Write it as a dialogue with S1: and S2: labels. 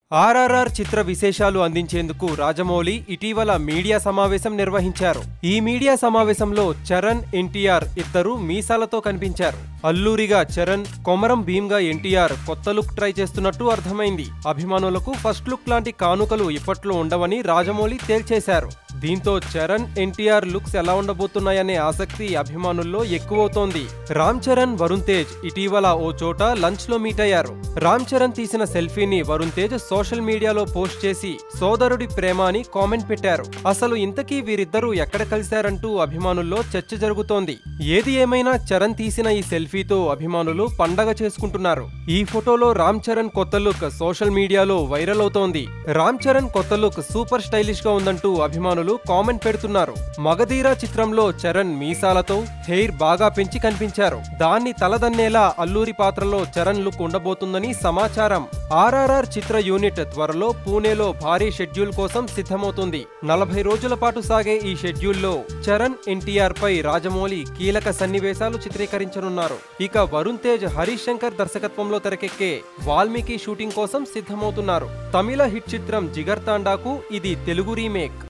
S1: ఆర్ఆర్ఆర్ చిత్ర విశేషాలు అందించేందుకు రాజమౌళి ఇటీవల మీడియా సమావేశం నిర్వహించారు ఈ మీడియా సమావేశంలో చరణ్ ఎన్టీఆర్ ఇద్దరు మీసాలతో కనిపించారు అల్లూరిగా చరణ్ కొమరం భీమ్గా ఎన్టీఆర్ కొత్త లుక్ ట్రై చేస్తున్నట్టు అర్థమైంది అభిమానులకు ఫస్ట్ లుక్ లాంటి కానుకలు ఇప్పట్లో ఉండవని రాజమౌళి తేల్చేశారు దీంతో చరణ్ ఎన్టీఆర్ లుక్స్ ఎలా ఉండబోతున్నాయనే ఆసక్తి అభిమానుల్లో ఎక్కువవుతోంది రామ్ చరణ్ వరుణ్ తేజ్ ఇటీవల ఓ చోట లంచ్ లో మీట్ అయ్యారు రామ్ చరణ్ తీసిన సెల్ఫీని Varun Tej social media post చేసి సోదరుడి ప్రేమ అని కామెంట్ పెట్టారు అసలు ఇంతకీ వీరిద్దరూ ఎక్కడ కలిశారంటూ అభిమానుల్లో చర్చ జరుగుతోంది ఏది ఏమైనా చరణ్ తీసిన ఈ సెల్ఫీతో అభిమానులు పండగ చేసుకుంటున్నారు ఈ ఫోటోలో రామ్ చరణ్ కొత్త లుక్ సోషల్ మీడియాలో వైరల్ అవుతోంది రామ్ చరణ్ కొత్త లుక్ సూపర్ స్టైలిష్ గా ఉందంటూ అభిమానులు కామెంట్ పెడుతున్నారు మగధీర చిత్రంలో చరణ్ మీసాలతో హెయిర్ బాగా పెంచి కనిపించారు దాన్ని తలదన్నేలా అల్లూరి పాత్రలో చరణ్ లుక్ ఉండబోతుందని సమాచారం ఆర్ఆర్ఆర్ చిత్ర యూనిట్ త్వరలో పూణేలో భారీ షెడ్యూల్ కోసం సిద్ధమవుతుంది నలభై రోజుల పాటు సాగే ఈ షెడ్యూల్లో చరణ్ ఎన్టీఆర్ పై రాజమౌళి కీలక సన్నివేశాలు చిత్రీకరించనున్నారు ఇక వరుణ్ తేజ్ హరీష్ శంకర్ దర్శకత్వంలో తెరకెక్కే వాల్మీకి షూటింగ్ కోసం సిద్ధమవుతున్నారు తమిళ హిట్ చిత్రం జిగర్ తాండాకు ఇది తెలుగు రీమేక్